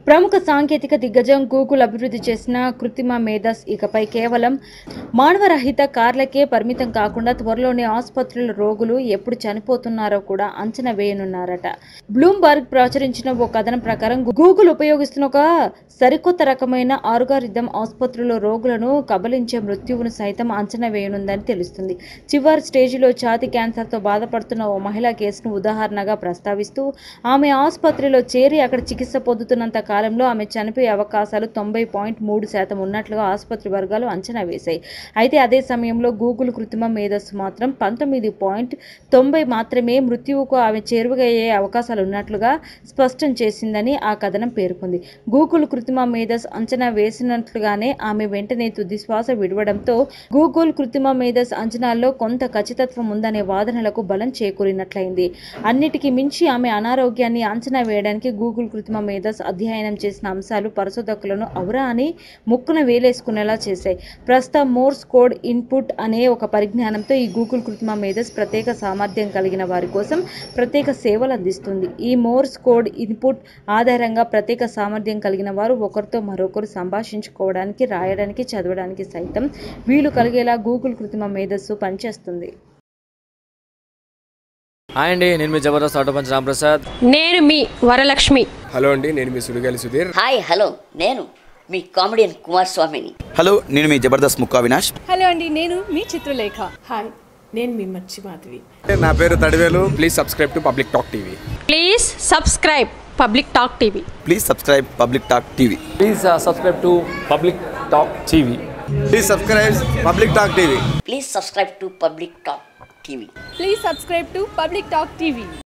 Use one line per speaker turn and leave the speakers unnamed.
ప్రముఖ సాంకేతిక దిగ్గజం గూగుల్ అభివృద్ధి చేసిన కృత్రిమ మేధస్ ఇకపై కేవలం మానవరహిత కార్లకే పరిమితం కాకుండా త్వరలోనే ఆసుపత్రుల రోగులు ఎప్పుడు చనిపోతున్నారో కూడా అంచనా వేయనున్నారట బ్లూంబర్గ్ ప్రచురించిన ఓ కథనం ప్రకారం గూగుల్ ఉపయోగిస్తున్న ఒక సరికొత్త రకమైన ఆరుగారిథం ఆసుపత్రుల్లో రోగులను కబలించే మృత్యువును సైతం అంచనా వేయనుందని తెలుస్తుంది చివరి స్టేజిలో ఛాతీ క్యాన్సర్తో బాధపడుతున్న ఓ మహిళా కేసును ఉదాహరణగా ప్రస్తావిస్తూ ఆమె ఆసుపత్రిలో చేరి అక్కడ చికిత్స పొందుతున్నంత కాలంలో ఆమె చనిపోయే అవకాశాలు తొంభై పాయింట్ మూడు శాతం ఉన్నట్లుగా ఆసుపత్రి వర్గాలు అంచనా వేశాయి అయితే అదే సమయంలో గూగుల్ కృత్రిమ మేధస్సు మాత్రం పంతొమ్మిది పాయింట్ తొంభై మాత్రమే మృత్యువుకు ఆమె చేరువయ్యే అవకాశాలు ఉన్నట్లుగా స్పష్టం చేసిందని ఆ కథనం పేర్కొంది గూగుల్ కృత్రిమ మేధస్ అంచనా వేసినట్లుగానే ఆమె వెంటనే తుది శ్వాస విడవడంతో గూగుల్ కృత్రిమ మేధస్ అంచనాల్లో కొంత ఖచ్చితత్వం ఉందనే వాదనలకు బలం చేకూరినట్లయింది అన్నిటికీ మించి ఆమె అనారోగ్యాన్ని అంచనా వేయడానికి గూగుల్ కృత్రిమ మేధస్ అధ్యయనం చేసిన అంశాలు పరిశోధకులను ఔరా అని ముక్కున వేలేసుకునేలా చేశాయి ప్రస్తుత మోర్స్ కోడ్ ఇన్పుట్ అనే ఒక పరిజ్ఞానంతో ఈ గూగుల్ కృత్రిమ మేధస్ ప్రత్యేక సామర్థ్యం కలిగిన వారి కోసం ప్రత్యేక సేవలు అందిస్తుంది ఈ మోర్స్ కోడ్ ఇన్పుట్ ఆధారంగా ప్రత్యేక సామర్థ్యం కలిగిన వారు ఒకరితో మరొకరు సంభాషించుకోవడానికి రాయడానికి చదవడానికి సైతం వీలు కలిగేలా గూగుల్ కృత్రిమ మేధస్సు పనిచేస్తుంది
హాయ్ అండి నేను మీ జబర్దస్త్ ఆటో పంచ్ రాంప్రసాద్
నేను మీ వరలక్ష్మి
హలో అండి నేను మీ సుడిగాలి సుధీర్
హాయ్ హలో నేను మీ కామెడియన్ కుమార్ స్వామిని
హలో నేను మీ జబర్దస్త్ ముక్కా వినాష్
హలో అండి నేను మీ చిత్రలేఖ హాయ్ నేను మీ మర్చి మాధవి
నా పేరు Thadivelu please subscribe to public talk TV
please subscribe public talk TV
please subscribe public talk TV
please subscribe to public talk TV
please subscribe public talk TV
please subscribe to public talk TV
please subscribe to public talk TV